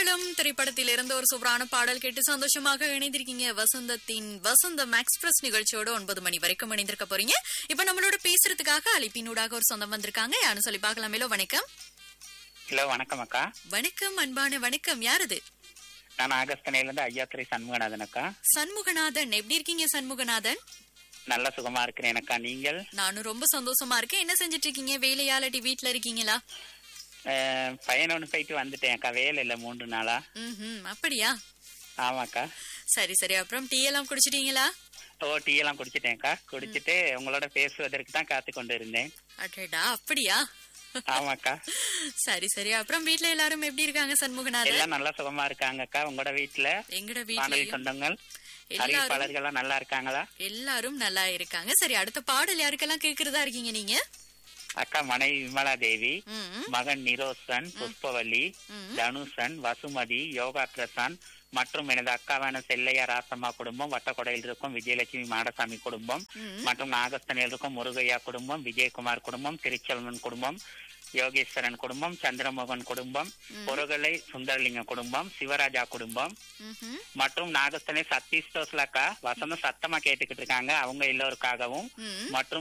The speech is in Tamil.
மங்களம் திரைப்படத்தில் இருந்து ஒரு சூப்பரான பாடல் கேட்டு சந்தோஷமாக இணைந்திருக்கீங்க வசந்தத்தின் வசந்தம் எக்ஸ்பிரஸ் நிகழ்ச்சியோட ஒன்பது மணி வரைக்கும் இணைந்திருக்க போறீங்க இப்ப நம்மளோட பேசுறதுக்காக அழைப்பினூடாக ஒரு சொந்தம் வந்திருக்காங்க யாரும் சொல்லி பார்க்கலாமேலோ வணக்கம் ஹலோ வணக்கம் அக்கா வணக்கம் அன்பான வணக்கம் யாரது நான் ஆகஸ்தனையில இருந்து ஐயாத்துறை சண்முகநாதன் அக்கா சண்முகநாதன் எப்படி இருக்கீங்க சண்முகநாதன் நல்ல சுகமா இருக்கிறேன் அக்கா நீங்கள் நானும் ரொம்ப சந்தோஷமா இருக்கேன் என்ன செஞ்சுட்டு இருக்கீங்க வேலையா இல்லாட்டி வீட்டுல இருக்கீங்களா அஹ், பையன் ஒன்று போயிட்டு வந்துட்டேன் அக்கா வேலை இல்லை மூன்று நாளா ம் அப்படியா ஆமாக்கா சரி சரி அப்புறம் டீ எல்லாம் குடிச்சிட்டீங்களா ஓ டீ எல்லாம் குடிச்சிட்டேன்க்கா குடிச்சிட்டு உங்களோட பேசுவதற்கு தான் காத்து கொண்டு இருந்தேன் அடடா அப்படியா ஆமாக்கா சரி சரி அப்புறம் வீட்ல எல்லாரும் எப்படி இருக்காங்க சண்முகநாதன் எல்லாம் நல்லா சுகமா இருக்காங்கக்கா உங்களோட வீட்டுல எங்கட வானொலி வீட்லயும் சொந்தங்கள் எல்லாரும் அறிவிப்பாளர்கள்லாம் நல்லா இருக்காங்களா எல்லாரும் நல்லா இருக்காங்க சரி அடுத்த பாடல் யாருக்கெல்லாம் கேக்குறதா இருக்கீங்க நீங்க அக்கா மனைவி விமலா தேவி ம், மகன் நிரோசன் புஷ்பவல்லி ம். தனுஷன் வசுமதி யோகா பிரசாந்த் மற்றும் எனது அக்காவான செல்லையா ராசம்மா குடும்பம் வட்டக்கொடையில் இருக்கும் விஜயலட்சுமி மாடசாமி குடும்பம் ம். மற்றும் நாகஸ்தனில் இருக்கும் முருகையா குடும்பம் விஜயகுமார் குடும்பம் திருச்செல்வன் குடும்பம் யோகேஸ்வரன் குடும்பம் சந்திரமோகன் குடும்பம் பொருகலை சுந்தரலிங்க குடும்பம் சிவராஜா குடும்பம் ம்ஹும். மற்றும் நாகஸ்தனை சத்தீஷ் தோஸ்லாக்கா வசந்தம் சத்தமா கேட்டுக்கிட்டு இருக்காங்க அவங்க எல்லோருக்காகவும் ம். மற்றும்